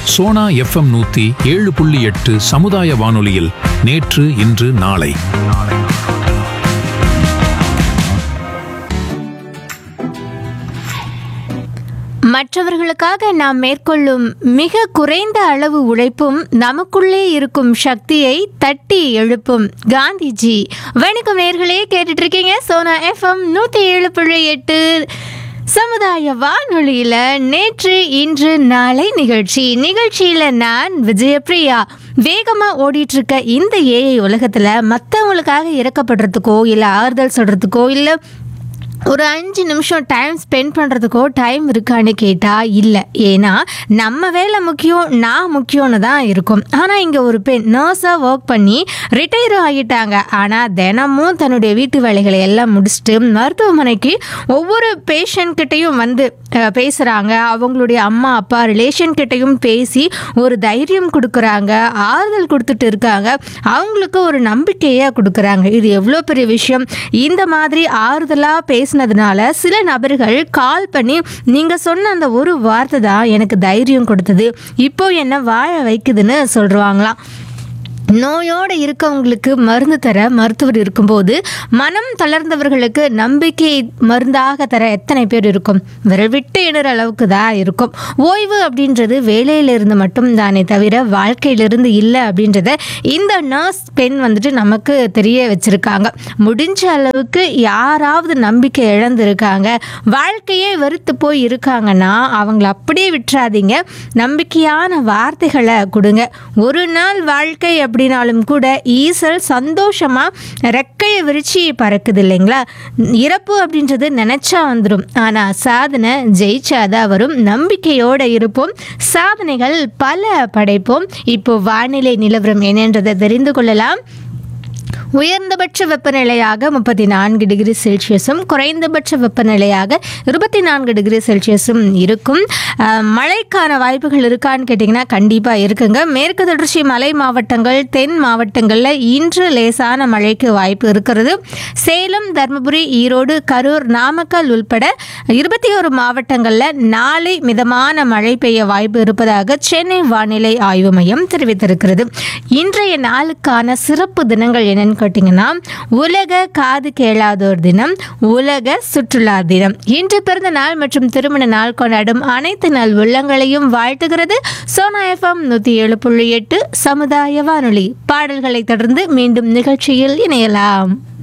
Sona FM நூத்தி ஏழு புள்ளி எட்டு சமுதாய வானொலியில் நேற்று இன்று நாளை மற்றவர்களுக்காக நாம் மேற்கொள்ளும் மிக குறைந்த அளவு உழைப்பும் நமக்குள்ளே இருக்கும் சக்தியை தட்டி எழுப்பும் காந்திஜி வணக்கம் நேர்களே கேட்டுட்டு இருக்கீங்க சோனா எஃப்எம் நூற்றி ஏழு புள்ளி எட்டு சமுதாய வானொலியில் நேற்று இன்று நாளை நிகழ்ச்சி நிகழ்ச்சியில் நான் விஜயபிரியா வேகமாக ஓடிட்டு இருக்க இந்த ஏஐ உலகத்தில் மற்றவங்களுக்காக இறக்கப்படுறதுக்கோ இல்லை ஆறுதல் சொல்கிறதுக்கோ இல்லை ஒரு அஞ்சு நிமிஷம் டைம் ஸ்பெண்ட் பண்ணுறதுக்கோ டைம் இருக்கான்னு கேட்டால் இல்லை ஏன்னா நம்ம வேலை முக்கியம் நான் முக்கியம்னு தான் இருக்கும் ஆனால் இங்கே ஒரு பெண் நர்ஸாக ஒர்க் பண்ணி ரிட்டையர் ஆகிட்டாங்க ஆனால் தினமும் தன்னுடைய வீட்டு வேலைகளை எல்லாம் முடிச்சுட்டு மருத்துவமனைக்கு ஒவ்வொரு பேஷண்ட் கிட்டேயும் வந்து அஹ், பேசுகிறாங்க அவங்களுடைய அம்மா அப்பா ரிலேஷன் கிட்டேயும் பேசி ஒரு தைரியம் கொடுக்குறாங்க ஆறுதல் கொடுத்துட்டு இருக்காங்க அவங்களுக்கு ஒரு நம்பிக்கையை கொடுக்குறாங்க இது எவ்வளோ பெரிய விஷயம் இந்த மாதிரி ஆறுதலாக பேசினதுனால சில நபர்கள் கால் பண்ணி நீங்கள் சொன்ன அந்த ஒரு வார்த்தை தான் எனக்கு தைரியம் கொடுத்தது இப்போ என்ன வாழ வைக்குதுன்னு சொல்கிறாங்களாம் நோயோடு இருக்கவங்களுக்கு மருந்து தர மருத்துவர் இருக்கும்போது மனம் தளர்ந்தவர்களுக்கு நம்பிக்கை மருந்தாக தர எத்தனை பேர் இருக்கும் விரல் விட்டு எண்ணுற அளவுக்கு தான் இருக்கும் ஓய்வு அப்படின்றது வேலையிலிருந்து மட்டும் தானே தவிர வாழ்க்கையிலிருந்து இல்லை அப்படின்றத இந்த நர்ஸ் பெண் வந்துட்டு நமக்கு தெரிய வச்சிருக்காங்க முடிஞ்ச அளவுக்கு யாராவது நம்பிக்கை இழந்திருக்காங்க வாழ்க்கையே வெறுத்து போய் இருக்காங்கன்னா அவங்கள அப்படியே விட்டுறாதீங்க நம்பிக்கையான வார்த்தைகளை கொடுங்க ஒரு நாள் வாழ்க்கை அப்படின்னாலும் கூட ஈசல் சந்தோஷமாக ரெக்கையை விரிச்சு பறக்குது இல்லைங்களா இறப்பு அப்படின்றது நினச்சா வந்துடும் ஆனால் சாதனை ஜெயிச்சாதான் வரும் நம்பிக்கையோடு இருப்போம் சாதனைகள் பல படைப்போம் இப்போ வானிலை நிலவரம் என்னன்றதை தெரிந்து கொள்ளலாம் உயர்ந்தபட்ச வெப்பநிலையாக முப்பத்தி நான்கு டிகிரி செல்சியஸும் குறைந்தபட்ச வெப்பநிலையாக இருபத்தி நான்கு டிகிரி செல்சியஸும் இருக்கும் அஹ், மழைக்கான வாய்ப்புகள் இருக்கான்னு கேட்டிங்கன்னா கண்டிப்பாக இருக்குங்க மேற்கு தொடர்ச்சி மலை மாவட்டங்கள் தென் மாவட்டங்களில் இன்று லேசான மழைக்கு வாய்ப்பு இருக்கிறது சேலம் தருமபுரி ஈரோடு கரூர் நாமக்கல் உள்பட இருபத்தி ஒரு மாவட்டங்களில் நாளை மிதமான மழை பெய்ய வாய்ப்பு இருப்பதாக சென்னை வானிலை ஆய்வு மையம் தெரிவித்திருக்கிறது இன்றைய நாளுக்கான சிறப்பு தினங்கள் என்னன்னு கேட்டிங்கன்னா உலக காது கேளாதோர் தினம் உலக சுற்றுலா தினம் இன்று பிறந்த நாள் மற்றும் திருமண நாள் கொண்டாடும் அனைத்து நாள் உள்ளங்களையும் வாழ்த்துகிறது சோனா எஃப்எம் நூற்றி ஏழு புள்ளி எட்டு சமுதாய வானொலி பாடல்களை தொடர்ந்து மீண்டும் நிகழ்ச்சியில் இணையலாம்